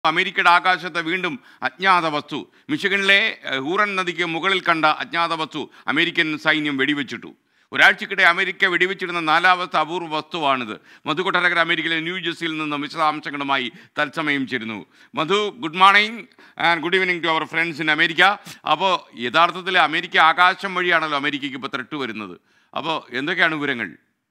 അമേരിക്കയുടെ ആകാശത്ത് വീണ്ടും അജ്ഞാത വസ്തു മിഷിഗണിലെ ഏഹ്, ഹൂറൻ നദിക്ക് മുകളിൽ കണ്ട അജ്ഞാത വസ്തു അമേരിക്കൻ സൈന്യം വെടിവെച്ചിട്ടു ഒരാഴ്ചക്കിടെ അമേരിക്ക വെടിവെച്ചിടുന്ന നാലാമത്തെ അപൂർവ വസ്തുവാണിത് മധു കൊട്ടരകർ അമേരിക്കയിലെ ന്യൂ ജേഴ്സിയിൽ നിന്നും വിശദാംശങ്ങളുമായി തത്സമയം ചേരുന്നു Madhu good morning and good evening to our friends in America അപ്പോൾ യഥാർത്ഥത്തിൽ അമേരിക്ക ആകാശം വഴിയാണല്ലോ അമേരിക്കയ്ക്ക് ഇപ്പോൾ ത്രെട്ട് വരുന്നത് അപ്പോൾ എന്തൊക്കെയാണ് വിവരങ്ങൾ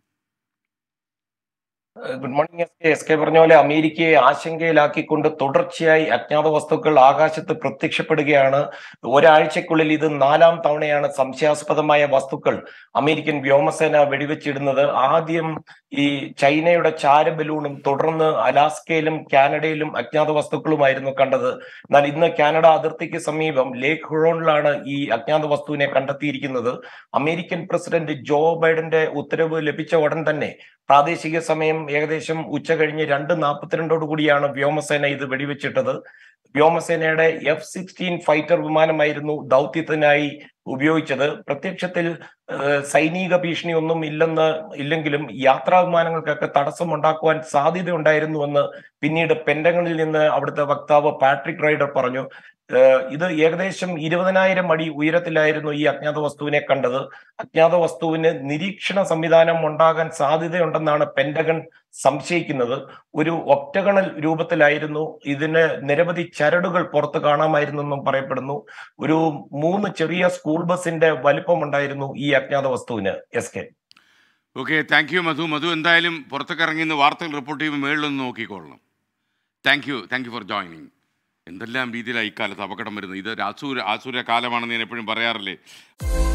good morning S K S K പറഞ്ഞ പോലെ അമേരിക്കയെ ആശങ്കയിലാക്കിക്കൊണ്ട് തുടർച്ചയായി അജ്ഞാത വസ്തുക്കൾ ആകാശത്ത് പ്രത്യക്ഷപ്പെടുകയാണ് ഒരാഴ്ചക്കുള്ളിൽ ഇത് നാലാം തവണയാണ് സംശയാസ്പദമായ വസ്തുക്കൾ അമേരിക്കൻ വ്യോമസേന വെടിവെച്ചിടുന്നത് ആദ്യം ഈ ചൈനയുടെ ചാര ബലൂണും തുടർന്ന് അലാസ്കയിലും കാനഡയിലും അജ്ഞാത വസ്തുക്കളുമായിരുന്നു കണ്ടത് എന്നാൽ ഇന്ന് കാനഡ അതിർത്തിക്ക് സമീപം ലേക്ക് ഹുറോണിലാണ് ഈ അജ്ഞാത വസ്തുവിനെ കണ്ടെത്തിയിരിക്കുന്നത് അമേരിക്കൻ പ്രസിഡന്റ് ജോ ബൈഡന്റെ ഉത്തരവ് ലഭിച്ച ഉടൻ തന്നെ പ്രാദേശിക സമയം ഏകദേശം ഉച്ച കഴിഞ്ഞ് രണ്ട് നാൽപ്പത്തിരണ്ടോട് കൂടിയാണ് വ്യോമസേന ഇത് വെടിവെച്ചിട്ടത് വ്യോമസേനയുടെ എഫ് സിക്സ്റ്റീൻ ഫൈറ്റർ വിമാനമായിരുന്നു ദൗത്യത്തിനായി ഉപയോഗിച്ചത് പ്രത്യക്ഷത്തിൽ ഏഹ്, സൈനിക ഭീഷണി ഒന്നും ഇല്ലെന്ന് ഇല്ലെങ്കിലും യാത്രാ വിമാനങ്ങൾക്കൊക്കെ തടസ്സമുണ്ടാക്കുവാൻ സാധ്യതയുണ്ടായിരുന്നുവെന്ന് പിന്നീട് പെന്റഗണിൽ നിന്ന് അവിടുത്തെ വക്താവ് പാട്രിക് റൈഡർ പറഞ്ഞു ഏഹ്, ഇത് ഏകദേശം ഇരുപതിനായിരം അടി ഉയരത്തിലായിരുന്നു ഈ അജ്ഞാത വസ്തുവിനെ കണ്ടത് അജ്ഞാത വസ്തുവിന് നിരീക്ഷണ സംവിധാനം ഉണ്ടാകാൻ സാധ്യതയുണ്ടെന്നാണ് പെന്റഗൺ സംശയിക്കുന്നത് ഒരു ഒക്ടഗണൽ രൂപത്തിലായിരുന്നു ഇതിന് നിരവധി ചരടുകൾ പുറത്ത് കാണാമായിരുന്നെന്നും പറയപ്പെടുന്നു ഒരു മൂന്ന് ചെറിയ സ്കൂൾ ബസിന്റെ വലിപ്പമുണ്ടായിരുന്നു ഈ അജ്ഞാത വസ്തുവിന് S K okay thank you Madhu Madhu എന്തായാലും പുറത്തൊക്കെ ഇറങ്ങി ഇന്ന് വാർത്തകൾ റിപ്പോർട്ട് ചെയ്യുമ്പോൾ മേളിലൊന്ന് നോക്കിക്കൊള്ളണം thank you thank you for joining എന്തെല്ലാം രീതിയിലാണ് ഇക്കാലത്ത് അപകടം വരുന്നത് ഇത് ഒരു ആസൂര ആസൂര കാലമാണെന്ന് ഞാൻ എപ്പോഴും പറയാറില്ലേ